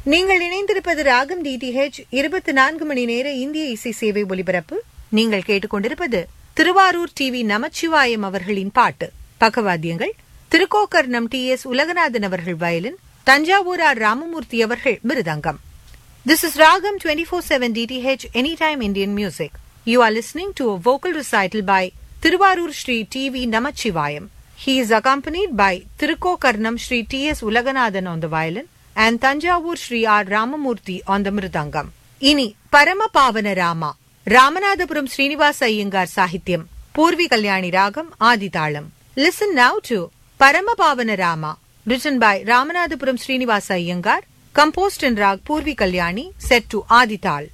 நீங்கள் இணைந்திருப்பது ராகம் டிடிஹெச் இருபத்தி நான்கு மணி நேர இந்திய இசை சேவை ஒலிபரப்பு நீங்கள் கேட்டுக்கொண்டிருப்பது திருவாரூர் டிவி நமச்சிவாயம் அவர்களின் பாட்டு பக்கவாத்தியங்கள் திருக்கோக்கர்ணம் டி எஸ் உலகநாதன் அவர்கள் வயலின் தஞ்சாவூர் ஆர் ராமமூர்த்தி அவர்கள் மிருதங்கம் This is Ragam 24/7 DTH Anytime Indian Music. You are listening to a vocal recital by Tiruvarur Sri TV Namachivayam. He is accompanied by Tirukokarnam Sri T.S. Ulaganathan on the violin and Tanjavur Sri R. Ramamurthy on the mridangam. இனி பரம பாவன ராமா ராமநாதபுரம் ஸ்ரீனிவாச ஐயங்கார் சாகித்யம் பூர்வி கல்யாணி ராகம் ஆதிதாளம் listen now to Parama Pavana Rama written by Ramanathapuram Srinivasa Iyengar composed in rag Purvi Kalyani set to Adital.